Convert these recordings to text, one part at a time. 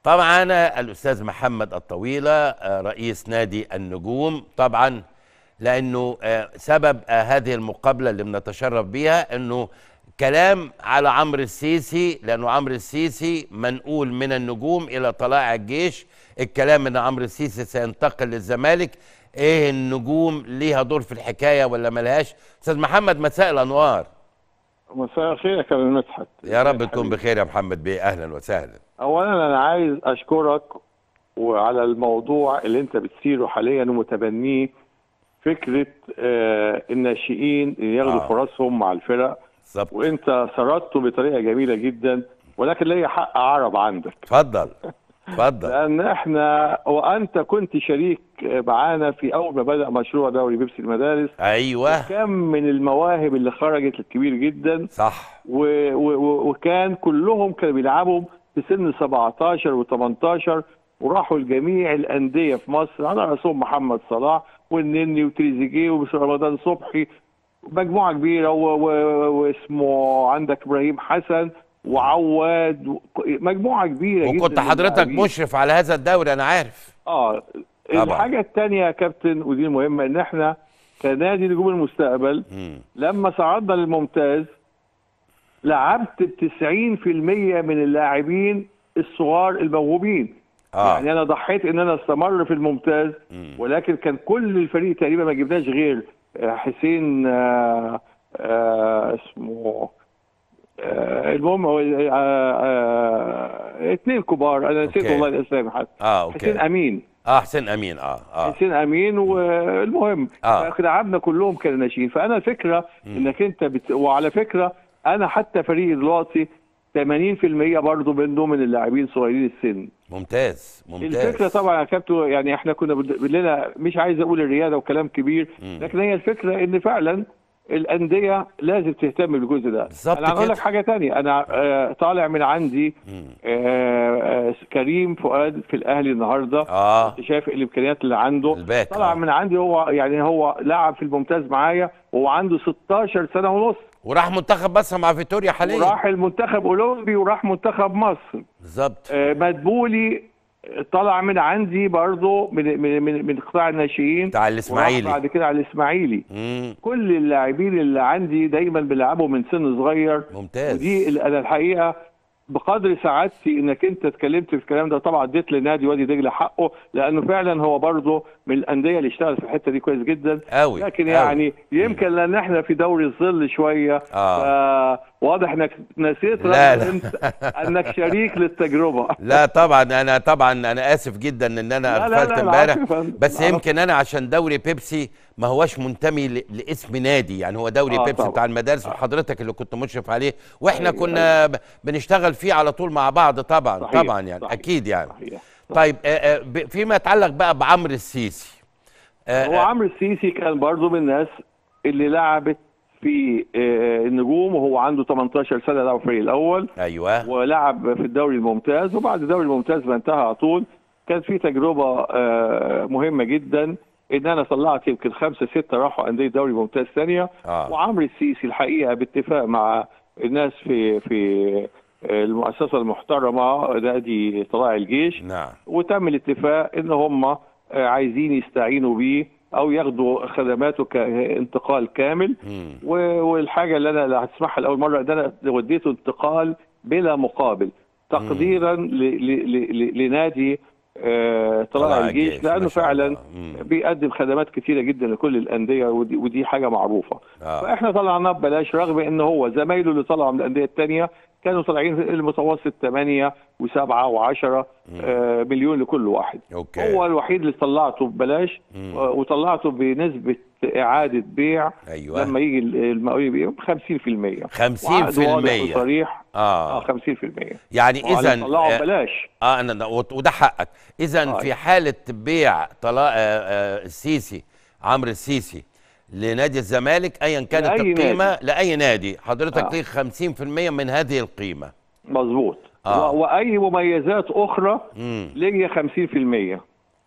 طبعا الاستاذ محمد الطويله آه، رئيس نادي النجوم طبعا لانه آه، سبب آه، هذه المقابله اللي بنتشرف بيها انه كلام على عمرو السيسي لانه عمرو السيسي منقول من النجوم الى طلائع الجيش الكلام ان عمرو السيسي سينتقل للزمالك ايه النجوم ليها دور في الحكايه ولا ملهاش استاذ محمد مساء الانوار مساء الخير يا كابتن مدحت يا رب تكون بخير يا محمد بيه اهلا وسهلا اولا انا عايز اشكرك وعلى الموضوع اللي انت بتسيره حاليا ومتبنيه فكره آه الناشئين اللي ياخدوا آه. فرصهم مع الفرق بالظبط وانت سردته بطريقه جميله جدا ولكن ليا حق عرب عندك اتفضل اتفضل لان احنا وانت كنت شريك معانا في اول ما بدا مشروع دوري بيبسي المدارس ايوه كم من المواهب اللي خرجت الكبير جدا صح و و و وكان كلهم كانوا بيلعبوا في سن 17 و18 وراحوا لجميع الانديه في مصر على راسهم محمد صلاح والنني وتريزيجيه ورمضان صبحي مجموعه كبيره و- و- واسمه عندك ابراهيم حسن وعواد و- مجموعه كبيره جدا وكنت من حضرتك اللاعبين. مشرف على هذا الدوري انا عارف اه طبعا. الحاجه الثانيه يا كابتن ودي المهمه ان احنا كنادي نجوم المستقبل مم. لما صعدنا للممتاز لعبت ب 90% من اللاعبين الصغار الموهوبين اه يعني انا ضحيت ان انا استمر في الممتاز مم. ولكن كان كل الفريق تقريبا ما جبناش غير آه، حسين آه، آه، اسمه آه، المهم هو آه، آه، اثنين كبار انا نسيت أوكي. والله الاسامي حتى اه حسين اوكي امين اه حسين امين اه اه حسين امين والمهم آه. لعبنا كلهم كانوا ناشئين فانا الفكره انك انت بت... وعلى فكره انا حتى فريق دلوقتي 80% برضه منه من اللاعبين صغيرين السن ممتاز ممتاز الفكره طبعا يا كابتن يعني احنا كنا بد- لنا مش عايز اقول الرياده وكلام كبير مم. لكن هي الفكره ان فعلا الانديه لازم تهتم بالجزء ده بالظبط انا هقول كده. لك حاجه تانية انا آه طالع من عندي مم. آه آه كريم فؤاد في الاهلي النهارده اه انت شايف الامكانيات اللي عنده الباك طلع آه. من عندي هو يعني هو لعب في الممتاز معايا وهو عنده 16 سنه ونص وراح منتخب مصر مع فيتوريا حاليا وراح المنتخب اولمبي وراح منتخب مصر بالظبط آه، مدبولي طلع من عندي برضه من من من, من قطاع الناشئين بتاع وراح الاسماعيلي بعد كده على الاسماعيلي مم. كل اللاعبين اللي عندي دايما بيلعبوا من سن صغير ممتاز ودي ال- انا الحقيقه بقدر سعادتي انك انت اتكلمت في الكلام ده طبعا اديت لنادي وادي دجله حقه لانه فعلا هو برضه من الانديه اللي اشتغل في الحته دي كويس جدا قوي لكن قوي. يعني يمكن لان احنا في دوري الظل شويه اه فواضح انك نسيت لا، رغم لا. انت انك شريك للتجربه لا طبعا انا طبعا انا اسف جدا ان انا لا، لا، اغفلت لا، امبارح العفو يا فندم. بس العفو. يمكن انا عشان دوري بيبسي ما هوش منتمي ل- لاسم نادي يعني هو دوري آه، بيبسي طبعا. بتاع المدارس وحضرتك اللي كنت مشرف عليه واحنا أيوة، كنا ب- بنشتغل فيه على طول مع بعض طبعا صحيح، طبعا يعني صحيح، اكيد يعني صحيح. طيب آه، آه، ب- فيما يتعلق بقى بعمرو السيسي آه، هو آه، عمرو السيسي كان برضه من الناس اللي لعبت في آه، النجوم وهو عنده 18 سنه لعب في الفريق الاول ايوه ولعب في الدوري الممتاز وبعد الدوري الممتاز ما انتهى على طول كان في تجربه آه، مهمه جدا ان انا طلعت يمكن خمسه سته راحوا انديه دوري ممتاز ثانيه اه وعمرو السيسي الحقيقه باتفاق مع الناس في في المؤسسه المحترمه نادي طلائع الجيش نعم وتم الاتفاق ان هم آه، عايزين يستعينوا بيه او ياخدوا خدماته كانتقال كامل مم. و- والحاجه اللي انا اللي هتسمعها لاول مره ان انا وديته انتقال بلا مقابل تقديرا ل- ل- ل- ل- لنادي آه، طلائع طلائع الجيش، الجيش ما لانه شاء فعلا الله. مم. بيقدم خدمات كتيره جدا لكل الانديه ودي, ودي حاجه معروفه اه فاحنا طلعناه ببلاش رغم ان هو زمايله اللي طلعوا من الانديه الثانيه كانوا طالعين في المتوسط 8 و7 و10 مليون لكل واحد اوكي هو الوحيد اللي طلعته ببلاش مم. آه، وطلعته بنسبه اعاده بيع ايوه لما يجي المقاولين بيبيعوا ب 50% 50% وعقد واضح وصريح اه اه 50% يعني اذا اذا طلعوا ببلاش اه انا ده- وت- وده حقك اذا آه. في حاله بيع طلاق آه آه السيسي عمرو السيسي لنادي الزمالك ايا كانت لأي القيمه نادي. لاي نادي حضرتك آه. ليك 50% من هذه القيمه مظبوط آه. و- واي مميزات اخرى امم ليا 50%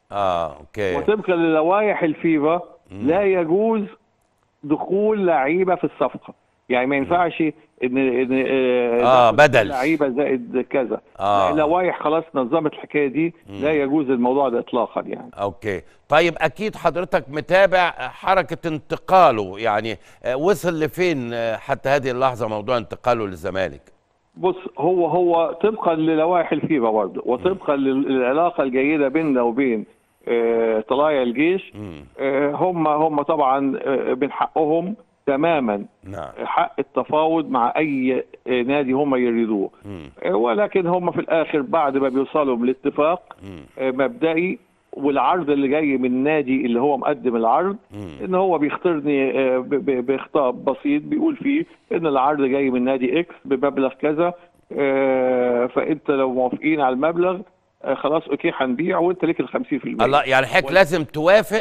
اه اوكي وطبقا للوائح الفيفا لا يجوز دخول لعيبه في الصفقه يعني ما ينفعش ان ان آه، ناخد بدل. لعيبه زائد كذا آه. لا اللوائح خلاص نظمت الحكايه دي لا يجوز الموضوع ده اطلاقا يعني اوكي طيب اكيد حضرتك متابع حركه انتقاله يعني آه، وصل لفين آه، حتى هذه اللحظه موضوع انتقاله للزمالك بص هو هو طبقا للوائح الفيفا برضه وطبقا لل- للعلاقه الجيده بيننا وبين آه، طلايا الجيش مم. آه، هم هم طبعا آه، من حقهم تماما نعم حق التفاوض مع اي آه، نادي هم يريدوه مم. آه، ولكن هم في الاخر بعد ما بيوصلوا لاتفاق مم. آه، مبدئي والعرض اللي جاي من النادي اللي هو مقدم العرض مم. ان هو بيختارني آه، ب- ب- بخطاب بسيط بيقول فيه ان العرض جاي من نادي اكس بمبلغ كذا آه، فانت لو موافقين على المبلغ آه، خلاص اوكي هنبيع وانت ليك ال 50% الله يعني حضرتك لازم توافق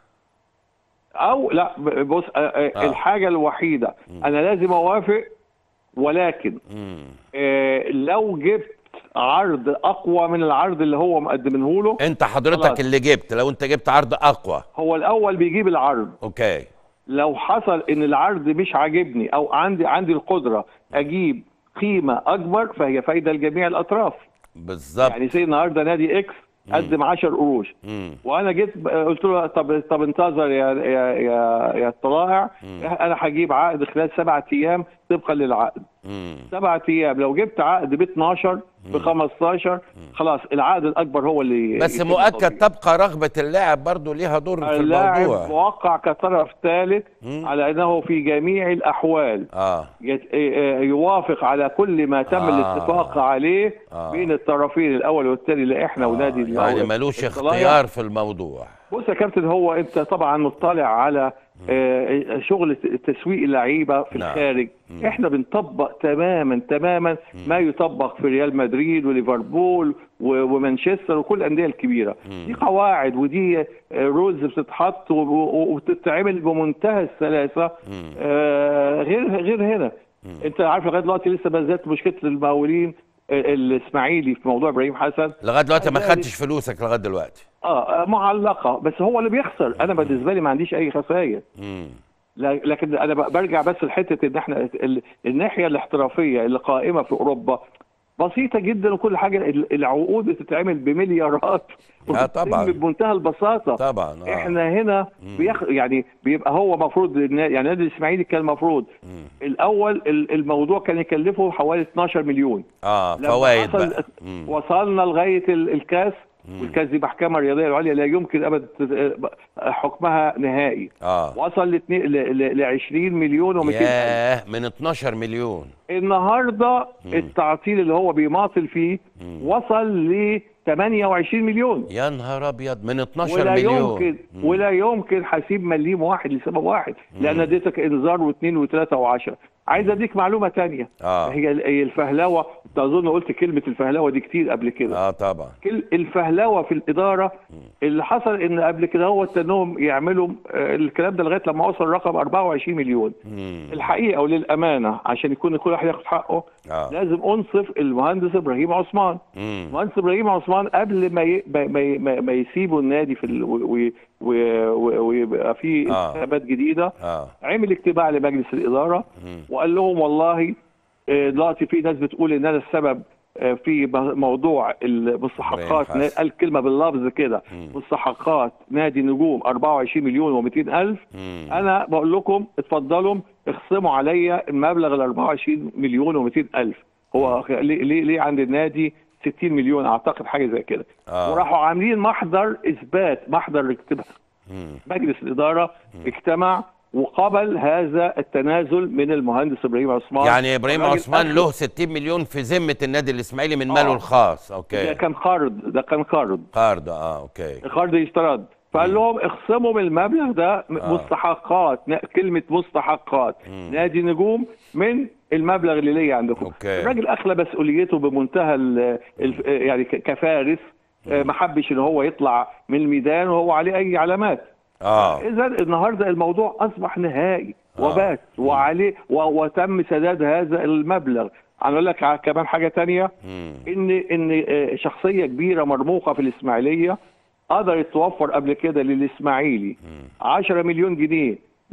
او لا ب- بص آه، آه، آه. الحاجه الوحيده انا لازم اوافق ولكن مم. آه، لو جبت عرض اقوى من العرض اللي هو مقدمه له انت حضرتك خلاص. اللي جبت لو انت جبت عرض اقوى هو الاول بيجيب العرض اوكي لو حصل ان العرض مش عاجبني او عندي عندي القدره اجيب قيمه اكبر فهي فايده لجميع الاطراف بالظبط يعني زي النهارده نادي اكس قدم 10 قروش مم. وانا جيت ب- قلت له طب طب انتظر يا يا يا, يا الطلائع انا هجيب عقد خلال سبعة ايام طبقا للعقد مم. سبعة ايام لو جبت عقد ب 12 ب 15 خلاص العقد الاكبر هو اللي بس يتم مؤكد تطبيقه. تبقى رغبه اللاعب برضه ليها دور في اللاعب الموضوع موقع كطرف ثالث مم. على انه في جميع الاحوال اه يت- آه، يوافق على كل ما تم آه. الاتفاق عليه آه. بين الطرفين الاول والثاني اللي احنا ونادي آه، يعني الأول. ملوش الطلائع. اختيار في الموضوع بص يا كابتن هو انت طبعا مطلع على آه، شغل تسويق اللعيبه في نعم. الخارج احنا بنطبق تماما تماما ما يطبق في ريال مدريد وليفربول و- ومانشستر وكل الانديه الكبيره دي قواعد ودي رولز بتتحط و- و- وبتتعمل بمنتهى السلاسه آه، غير غير هنا انت عارف لغايه دلوقتي لسه ما زالت مشكله المقاولين آه، الاسماعيلي في موضوع ابراهيم حسن لغايه دلوقتي ما ذلك- خدتش فلوسك لغايه دلوقتي اه معلقه بس هو اللي بيخسر انا بالنسبه لي ما عنديش اي خسائر مم. لا- لكن انا ب- برجع بس لحته ان احنا ال- الناحيه الاحترافيه اللي قائمه في اوروبا بسيطه جدا وكل حاجه ال- العقود بتتعمل بمليارات آه، طبعاً. وبتتم بمنتهى البساطه طبعا اه احنا هنا بيخ... يعني بيبقى هو مفروض النا- يعني نادي الاسماعيلي كان المفروض الاول ال- الموضوع كان يكلفه حوالي 12 مليون اه لما فوائد حصل- بقى مم. وصلنا لغايه ال- الكاس والكاس دي محكمه رياضيه العليا لا يمكن ابدا تت- حكمها نهائي اه وصل ل 2 ل 20 مليون و200 الف ياه من 12 مليون النهارده التعطيل اللي هو بيماطل فيه وصل ل 28 مليون يا نهار ابيض من 12 ولا مليون يمكن ولا يمكن هسيب مليم واحد لسبب واحد لان اديتك انذار واثنين وثلاثه وعشرة عايز اديك معلومه تانية آه. هي هي الفهلوه أنت اظن قلت كلمه الفهلوه دي كتير قبل كده اه طبعا كل- الفهلوه في الاداره اللي حصل ان قبل كده هو انهم يعملوا آه، الكلام ده لغايه لما وصل رقم 24 مليون مم. الحقيقه وللامانه عشان يكون كل واحد ياخد حقه آه. لازم انصف المهندس ابراهيم عثمان مم. المهندس ابراهيم عثمان قبل ما ي... ما, ما, ما, ما يسيبوا النادي في ال... و... و... و... و... ويبقى في آه. انتخابات جديده اه عمل اجتماع لمجلس الاداره وقال لهم والله آه، دلوقتي في ناس بتقول ان انا السبب آه، في م- موضوع المستحقات إبراهيم حسن. قال كلمه باللفظ كده مستحقات نادي نجوم 24 مليون و200 الف مم. انا بقول لكم اتفضلوا اخصموا عليا المبلغ ال 24 مليون و200 الف هو ليه ليه ليه عند النادي 60 مليون اعتقد حاجه زي كده آه. وراحوا عاملين محضر اثبات محضر اجتماع مم. مجلس الاداره اجتمع وقبل هذا التنازل من المهندس ابراهيم عثمان يعني ابراهيم الراجل عثمان أخذ- له 60 مليون في ذمه النادي الاسماعيلي من ماله آه. الخاص ده اوكي كان قرض ده كان قرض قرض اه اوكي القرض يسترد فقال لهم اخصموا من المبلغ ده م- آه. مستحقات ن- كلمه مستحقات نادي نجوم من المبلغ اللي ليا عندكم أوكي. الراجل اخلى مسؤوليته بمنتهى ال ال يعني ك- كفارس آه، ما حبش ان هو يطلع من الميدان وهو عليه اي علامات اه اذا النهارده الموضوع اصبح نهائي وبات وعليه و- وتم سداد هذا المبلغ انا اقول لك ع- كمان حاجه تانية مم. ان ان آه، شخصيه كبيره مرموقه في الاسماعيليه قدرت توفر قبل كده للاسماعيلي 10 مليون جنيه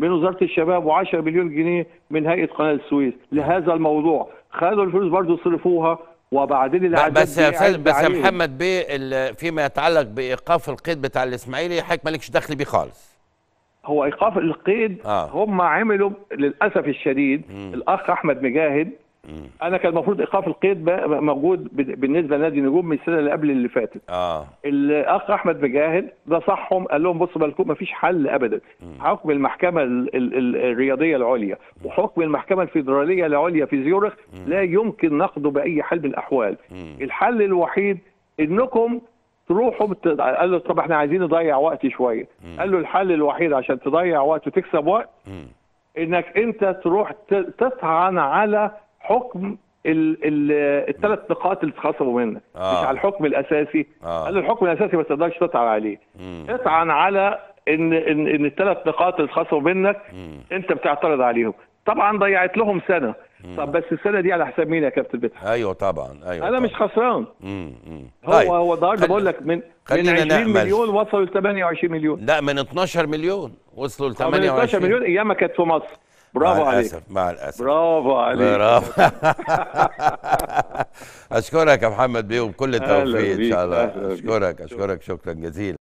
من وزاره الشباب و10 مليون جنيه من هيئه قناه السويس لهذا الموضوع خدوا الفلوس برضه صرفوها وبعدين ب- العداد بس يا استاذ بيعد بس يا عليهم. محمد بيه ال- فيما يتعلق بايقاف القيد بتاع الاسماعيلي حضرتك مالكش دخل بيه خالص هو ايقاف القيد آه. هم عملوا للاسف الشديد مم. الاخ احمد مجاهد مم. انا كان المفروض ايقاف القيد بقى موجود ب- بالنسبه لنادي نجوم من السنه اللي قبل اللي فاتت اه الاخ احمد مجاهد نصحهم قال لهم بصوا بالكم ما فيش حل ابدا حكم المحكمه ال ال ال الرياضيه العليا وحكم المحكمه الفيدراليه العليا في زيورخ لا يمكن نقضه باي حال من الاحوال مم. الحل الوحيد انكم تروحوا بت... قال له طب احنا عايزين نضيع وقت شويه قال له الحل الوحيد عشان تضيع وقت وتكسب وقت مم. انك انت تروح ت- تطعن على حكم ال- ال- الثلاث نقاط اللي اتخصموا منك آه. مش على الحكم الاساسي آه. قال له الحكم الاساسي ما تقدرش تطعن عليه مم. اطعن على ان ان, إن الثلاث نقاط اللي اتخصموا منك مم. انت بتعترض عليهم طبعا ضيعت لهم سنه طب بس السنه دي على حساب مين يا كابتن مدحت ايوه طبعا ايوه انا طبعا. مش خسران مم. مم. هو طيب. هو النهارده خل- بقول لك من من خلينا 20 نأمل. مليون وصلوا ل 28 مليون لا من 12 مليون وصلوا ل أو من 12 28 مليون ايام ما كانت في مصر برافو مع عليك الاسف مع الاسف برافو عليك برافو اشكرك يا محمد بيه وبكل أهلا التوفيق ان بيك، شاء الله أهلا بيك. اشكرك اشكرك شكرا جزيلا